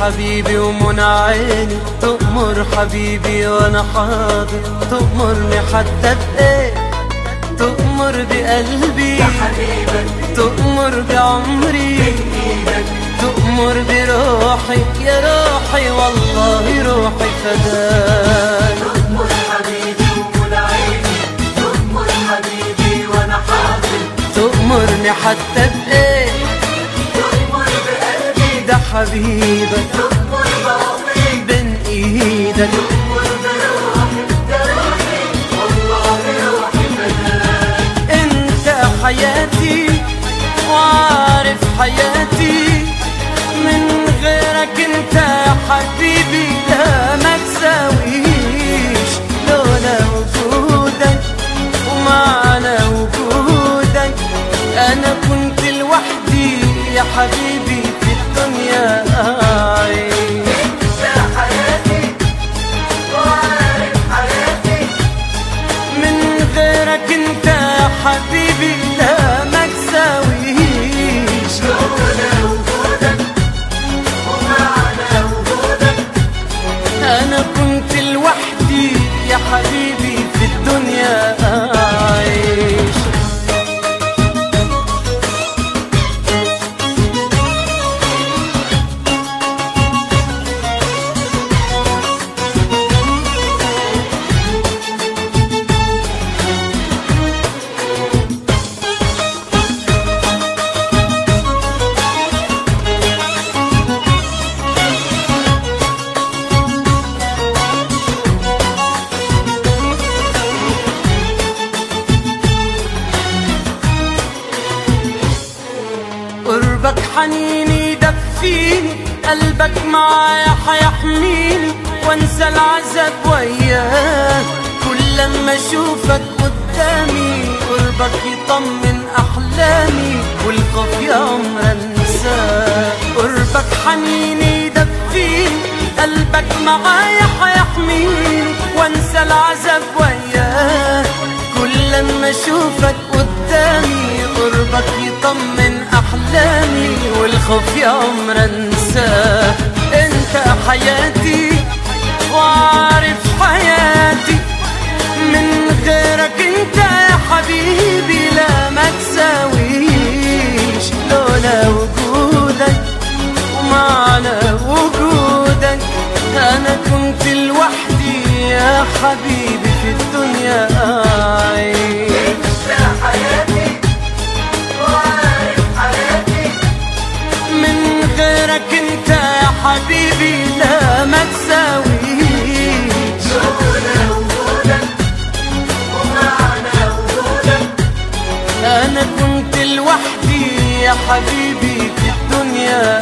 حبيبي ومن عيني تأمر حبيبي وانا حاضر تأمرني حتى بإيه تأمر بقلبي يا حبيبك تأمر بعمري بإيدك تأمر بروحي يا روحي والله روحي فداك تأمر حبيبي ومن عيني تأمر حبيبي وأنا حاضر تأمرني حتى بإيه تأمر بقلبي ده حبيبك تأمر بعمري بين إيدك تأمر بروحي بروحي والله روحي فداك انت حياتي وعارف حياتي من غيرك انت يا حبيبي لا ما تساويش لولا وجودك ومعنى وجودك انا كنت لوحدي يا حبيبي في الدنيا أعيش انت حياتي وعارف حياتي من غيرك انت يا حبيبي لا ما تساويش لولا وجودك ومعنى وجودك انا كنت لوحدي يا حبيبي في الدنيا اعيش قربك حنيني دفيني قلبك معايا حيحميني وانسى العذاب وياك كل لما اشوفك قدامي قربك يطمن احلامي والخوف يا عمر انساك قربك حنيني دفيني قلبك معايا حيحميني وانسى العذاب وياك كل لما اشوفك قدامي قربك يطمن احلامي والخوف يا عمر انساه انت حياتي وعارف حياتي من غيرك انت يا حبيبي لا ما تساويش لولا وجودك ومعنى وجودك انا كنت لوحدي يا حبيبي في الدنيا اعيش انت حياتي وعارف حياتي من غيرك انت يا حبيبي لا ما تساويش لولا وجودك ومعنى وجودك انا كنت لوحدي يا حبيبي في الدنيا